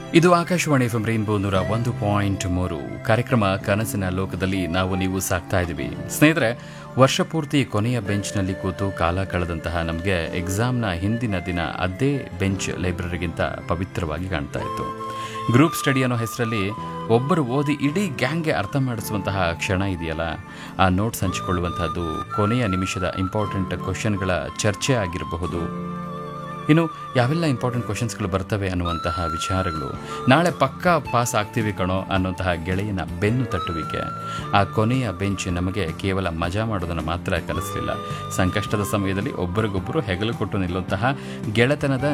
ಇದು Akashvani F rainbow ನೂರ ಒಂದು ಪಾಯಿಂಟ್ ಮೂರು ಕಾರ್ಯಕ್ರಮ ಕನಸಿನ ಲೋಕದಲ್ಲಿ ನಾವು ನೀವು ಸಾಕ್ತಾ ಇದ್ದೀವಿ ಸ್ನೇಹಿತರೆ ವರ್ಷ ಪೂರ್ತಿ ಕೊನೆಯ ಬೆಂಚ್ನಲ್ಲಿ ಕೂತು ಕಾಲ ಕಳೆದಂತಹ ನಮಗೆ ಎಕ್ಸಾಮ್ನ ಹಿಂದಿನ ದಿನ ಅದೇ ಬೆಂಚ್ ಲೈಬ್ರರಿಗಿಂತ ಪವಿತ್ರವಾಗಿ ಕಾಣ್ತಾ ಇತ್ತು ಗ್ರೂಪ್ ಸ್ಟಡಿ ಅನ್ನೋ ಹೆಸರಲ್ಲಿ ಒಬ್ಬರು ಓದಿ ಇಡೀ ಗ್ಯಾಂಗ್ಗೆ ಅರ್ಥ ಮಾಡಿಸುವಂತಹ ಕ್ಷಣ ಇದೆಯಲ್ಲ ಆ ನೋಟ್ಸ್ ಹಂಚಿಕೊಳ್ಳುವಂತಹದ್ದು ಕೊನೆಯ ನಿಮಿಷದ ಇಂಪಾರ್ಟೆಂಟ್ ಕ್ವಶನ್ಗಳ ಚರ್ಚೆ ಆಗಿರಬಹುದು ಇನ್ನು ಯಾವೆಲ್ಲ ಇಂಪಾರ್ಟೆಂಟ್ ಕ್ವಶನ್ಸ್ಗಳು ಬರ್ತವೆ ಅನ್ನುವಂತಹ ವಿಚಾರಗಳು ನಾಳೆ ಪಕ್ಕಾ ಪಾಸ್ ಆಗ್ತೀವಿ ಕಣೋ ಅನ್ನುವಂತಹ ಗೆಳೆಯನ ಬೆನ್ನು ತಟ್ಟುವಿಕೆ ಆ ಕೊನೆಯ ಬೆಂಚ್ ನಮಗೆ ಕೇವಲ ಮಜಾ ಮಾಡೋದನ್ನು ಮಾತ್ರ ಕಲಿಸಲಿಲ್ಲ ಸಂಕಷ್ಟದ ಸಮಯದಲ್ಲಿ ಒಬ್ಬರಿಗೊಬ್ಬರು ಹೆಗಲು ಕೊಟ್ಟು ನಿಲ್ಲುವಂತಹ ಗೆಳೆತನದ